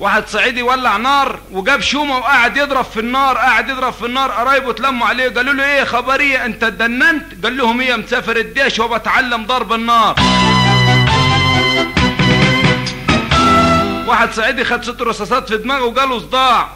واحد صعيدي ولع نار وجاب شومه وقعد يضرب في النار قاعد يضرب في النار قرايبه اتلموا عليه قالوا له ايه خبريه انت اتدننت قال لهم ايه مسافر الديش وبتعلم ضرب النار واحد صعيدي خد ست رصاصات في دماغه وجاله صداع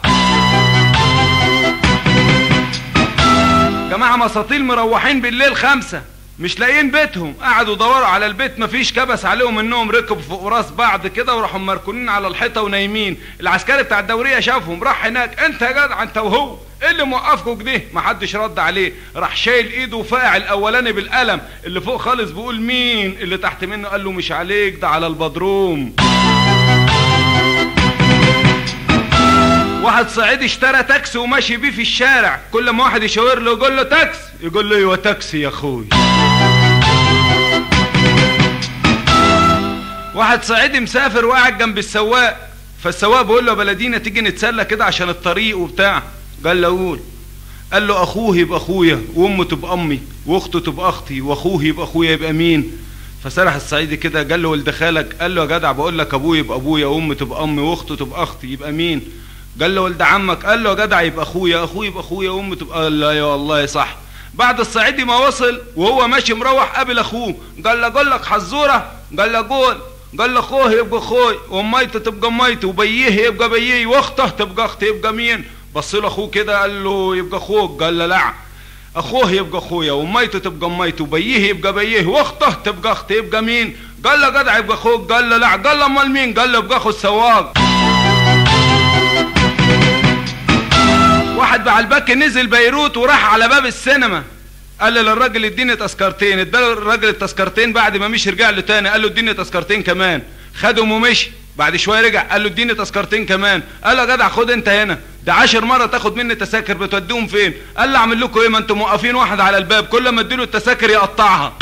جماعة مساطيل مروحين بالليل خمسة مش لاقيين بيتهم قعدوا يدوروا على البيت مفيش كبس عليهم انهم ركبوا فوق راس بعض كده وراحوا مركونين على الحيطه ونايمين العسكري بتاع الدوريه شافهم راح هناك انت يا جدع انت وهو ايه اللي موقفكوا كده محدش رد عليه راح شايل ايده وفاقع الاولاني بالقلم اللي فوق خالص بيقول مين اللي تحت منه قال له مش عليك ده على البدروم واحد صعيدي اشترى تاكسي وماشي بيه في الشارع كل ما واحد يشاور له يقول له تاكسي يقول له ايوه تاكسي يا اخوي واحد صعيدي مسافر وقاعد جنب السواق فالسواق بيقول له بلدينا تيجي نتسلى كده عشان الطريق وبتاع قال له قول قال له اخوه يبقى اخويا وامه تبقى امي واخته تبقى اختي واخوه يبقى اخويا يبقى مين فسرح الصعيدي كده قال له ولد خالك قال له يا جدع بقول لك ابويا يبقى ابويا وامي تبقى امي واخته تبقى اختي يبقى مين قال له ولد عمك قال له يا جدع يبقى اخويا اخويا يبقى اخويا وامي تبقى قال له يا والله صح بعد الصعيدي ما وصل وهو ماشي مروح قابل اخوه قال له اقول لك حزوره قال له قول قال له اخوه يبقى اخوي واميته تبقى اميته وبيه يبقى بيه واخته تبقى اختي يبقى مين بص له اخوه كده قال له يبقى اخوك قال له لا اخوه يبقى اخويا واميته تبقى اميته وبيه يبقى بيه واخته تبقى اختي يبقى مين قال له جدع يبقى اخوك قال له لا قال له امال مين قال له يبقى اخو السواق واحد بعلبكي نزل بيروت وراح على باب السينما قال للراجل اديني تذكرتين اداله الراجل التذكرتين بعد ما مشي رجع له تاني قال له اديني تذكرتين كمان خدهم ومشي بعد شويه رجع قال له اديني تذكرتين كمان قال له يا جدع خد انت هنا ده عشر مره تاخد مني تذاكر بتوديهم فين قال له اعمل لكم ايه ما انتم موقفين واحد على الباب كل ما اديله التذاكر يقطعها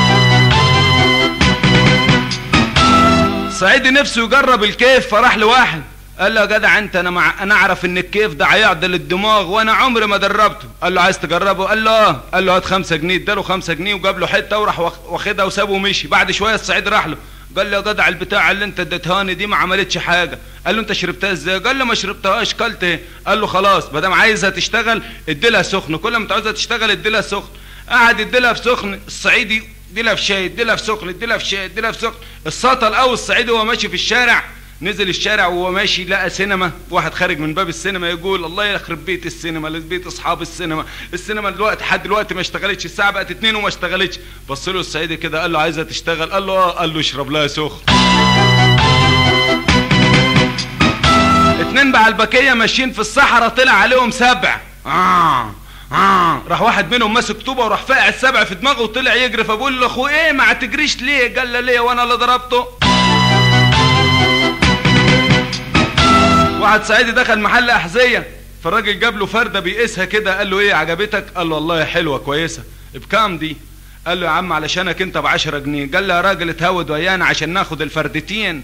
صعيدي نفسه يجرب الكيف فراح لواحد قال له يا جدع انت انا مع... انا اعرف ان الكيف ده هيعدل الدماغ وانا عمري ما دربته قال له عايز تجربه قال له اه قال له هات خمسة جنيه اداله خمسة جنيه وجاب له حته وراح واخدها وسابه ومشي بعد شويه الصعيد راح له قال له يا جدع البتاع اللي انت اديتهاني دي ما عملتش حاجه قال له انت شربتها ازاي قال له ما شربتهاش كلت ايه قال له خلاص ما دام عايزها تشتغل ادي لها سخن كل ما تعوزها تشتغل ادي لها سخن قعد يدي لها في سخن الصعيدي ادي لها في شاي ادي لها في سخن ادي لها في شاي ادي لها في سخن السطل او الصعيدي وهو ماشي في الشارع نزل الشارع وهو ماشي لقى سينما واحد خارج من باب السينما يقول الله يخرب بيت السينما بيت اصحاب السينما السينما دلوقتي لحد دلوقتي ما اشتغلتش الساعه بقت اتنين وما اشتغلتش بص له الصعيدي كده قال له عايزها تشتغل قال له اه قال له اشرب لها سخن اتنين بعلبكيه ماشيين في الصحراء طلع عليهم سبع آه. آه. راح واحد منهم ماسك طوبه وراح فاقع السبع في دماغه وطلع يجري فبقول له اخوه ايه ما تجريش ليه قال له ليه وانا اللي ضربته واحد صعيدي دخل محل احذيه فالراجل جاب له فرده بيقيسها كده قال له ايه عجبتك قال له والله حلوه كويسه بكام دي قال له يا عم علشانك انت ب 10 جنيه قال له يا راجل اتهود ويانا عشان ناخد الفردتين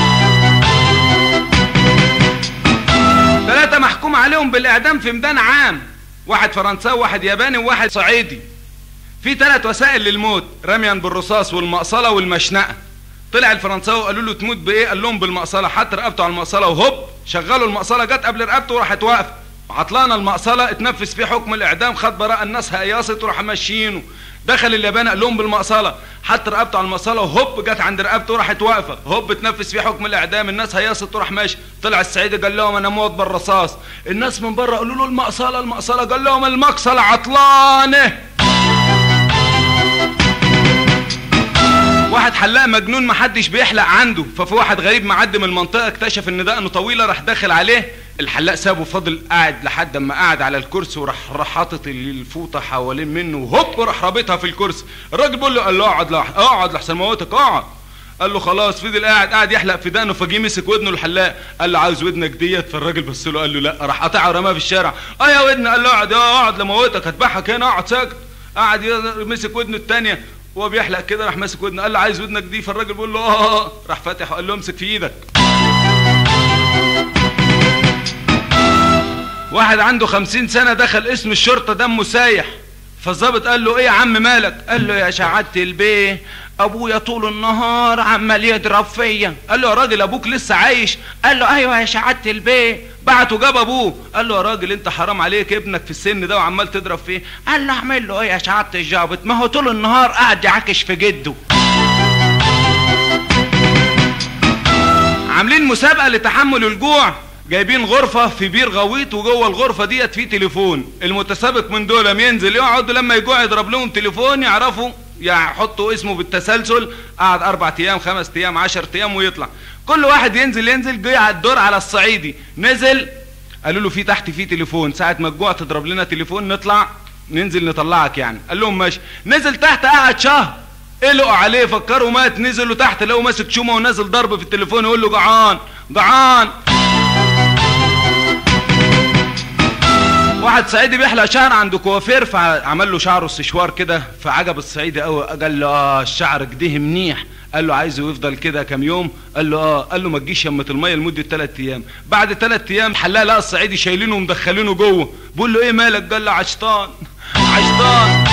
ثلاثة محكوم عليهم بالإعدام في ميدان عام واحد فرنساوي وواحد ياباني وواحد صعيدي في ثلاث وسائل للموت رميا بالرصاص والمقصلة والمشنقة طلع الفرنساوي قالوا له تموت بايه قال لهم بالمقصله حط رقبته على المقصله وهوب شغلوا المقصله جت قبل رقبته وراحت واقفه عطلان المقصله اتنفذ فيه حكم الاعدام خد براءه الناس هياصت وراح ماشيينه دخل اليابان قال لهم بالمقصله حط رقبته على المقصله وهوب جت عند رقبته وراحت واقفه هوب اتنفذ فيه حكم الاعدام الناس هياصت وراح ماشي طلع السعيدي قال لهم انا موت بالرصاص الناس من بره قالوا له المقصله المقصله قال لهم المقصله عطلانه واحد حلاق مجنون محدش بيحلق عنده ففي واحد غريب معدي من المنطقه اكتشف ان دقنه طويله راح داخل عليه الحلاق سابه فضل قاعد لحد اما قعد على الكرسي وراح راح حاطط الفوطه حوالين منه وهوب راح رابطها في الكرسي الراجل بيقول له قال له اقعد لح... اقعد لحسن موتك اقعد قال له خلاص فضل قاعد قاعد يحلق في دقنه فجه مسك ودنه الحلاق قال له عاوز ودنك ديت فالراجل بص له قال له لا راح قطعها ورماها في الشارع اه يا ودن قال له اقعد اه اقعد لموتك هتبعك هنا اقعد ساكت قعد مسك ودنه الثانيه وهو بيحلق كده راح ماسك ودنه قال له عايز ودنك دي فالراجل بيقول له اه راح فاتح وقال له امسك في ايدك واحد عنده خمسين سنة دخل اسم الشرطة دمه سايح فالظابط قال له ايه يا عم مالك قال له يا شعادة البيه ابويا طول النهار عمال يضرب فيا قال له يا راجل ابوك لسه عايش قال له ايوه يا سعاده البيه بعته جاب ابوه قال له يا راجل انت حرام عليك ابنك في السن ده وعمال تضرب فيه قال له اعمل له ايه يا سعاده الجابت ما هو طول النهار قاعد يعكش في جده عاملين مسابقه لتحمل الجوع جايبين غرفة في بير غويط وجوه الغرفة ديت في تليفون المتسابق من دول ينزل يقعد لما يجوع يضرب لهم تليفون يعرفوا يحطوا اسمه بالتسلسل قعد اربع ايام خمس ايام عشر ايام ويطلع كل واحد ينزل ينزل جه على الدور على الصعيدي نزل قالوا له في تحت في تليفون ساعة ما تجوع تضرب لنا تليفون نطلع ننزل نطلعك يعني قال لهم ماشي نزل تحت قعد شهر قلقوا عليه فكروا مات نزلوا تحت لقوا ماسك شومه ونازل ضرب في التليفون يقول له جعان جعان واحد صعيدي بيحلق شعر عند كوافير فعمل له شعره استشوار كده فعجب الصعيدي قوي قال له اه الشعر كده منيح قال له عايزه يفضل كده كام يوم قال له اه قال له ما تجيش يمه الميه لمده ثلاث ايام بعد ثلاث ايام حلاق لقى الصعيدي شايلينه ومدخلينه جوه بيقول له ايه مالك قال له عشطان عشطان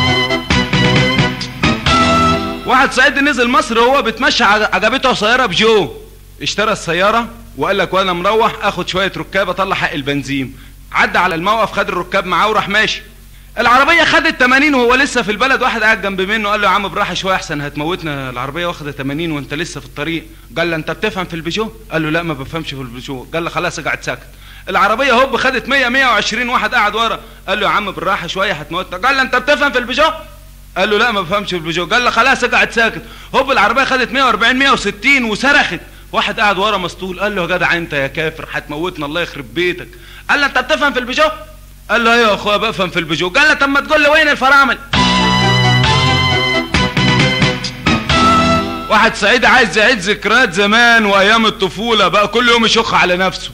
واحد صعيدي نزل مصر وهو بيتمشى عجبته سياره بجو اشترى السياره وقال لك وانا مروح اخد شويه ركاب اطلع حق البنزين عدى على الموقف خد الركاب معاه وراح ماشي العربية خدت 80 وهو لسه في البلد واحد قاعد جنب منه قال له يا عم براحة شوية احسن هتموتنا العربية واخدة 80 وانت لسه في الطريق قال له انت بتفهم في البيجو قال له لا ما بفهمش في البيجو قال له خلاص اقعد ساكت العربية هوب خدت 100 120 واحد قاعد ورا قال له يا عم بالراحة شوية هتموتنا قال له انت بتفهم في البيجو قال له لا ما بفهمش في البيجو قال له خلاص اقعد ساكت هوب العربية خدت 140 160 وصرخت واحد قاعد ورا مسطول قال له يا جدع انت يا كافر هتموتنا الله يخرب بيتك قال له انت بتفهم في البيجو قال له ايوه يا اخويا بفهم في البيجو قال له طب ما تقول لي وين الفرامل واحد صعيدي عايز يعيد ذكريات زمان وايام الطفوله بقى كل يوم يشخ على نفسه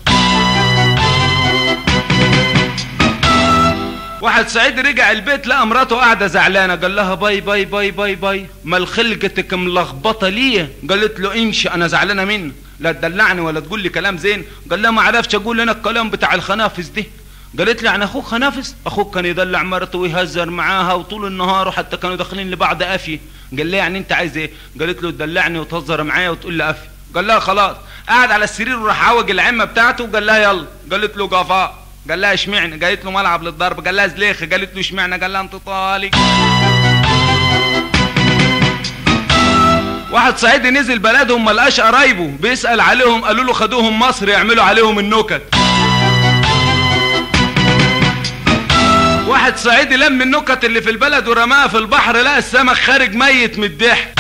واحد صعيدي رجع البيت لقى مراته قاعده زعلانه قال لها باي باي باي باي باي ما خلقتك ملخبطه ليه قالت له امشي انا زعلانه منك لا تدلعني ولا تقول لي كلام زين قال لها ما عرفتش اقول انا الكلام بتاع الخنافس دي قالت لي يعني اخوك خنافس اخوك كان يدلع مرته ويهزر معاها وطول النهار وحتى كانوا داخلين لبعض افي قال لها يعني انت عايز ايه قالت له تدلعني وتهزر معايا وتقول لي افي قال لها خلاص قعد على السرير وراح عوج العمه بتاعته وقال لها يلا قالت له قفاء قال لها اشمعنى قالت له ملعب للضرب قال لها زليخه قالت له اشمعنى قال لها انت طالق واحد صعيدي نزل بلدهم ما لقاش قرايبه بيسال عليهم قالوا له خدوهم مصر يعملوا عليهم النكت واحد صعيدي لم النكت اللي في البلد ورماها في البحر لقى السمك خارج ميت من الضحك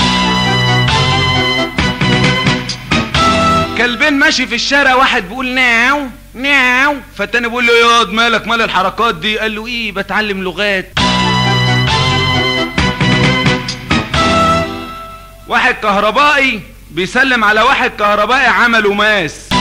كلبين ماشي في الشارع واحد بيقول ناو ناو فالتاني بيقول له ياض مالك مال الحركات دي قال له ايه بتعلم لغات واحد كهربائي بيسلم على واحد كهربائي عمله ماس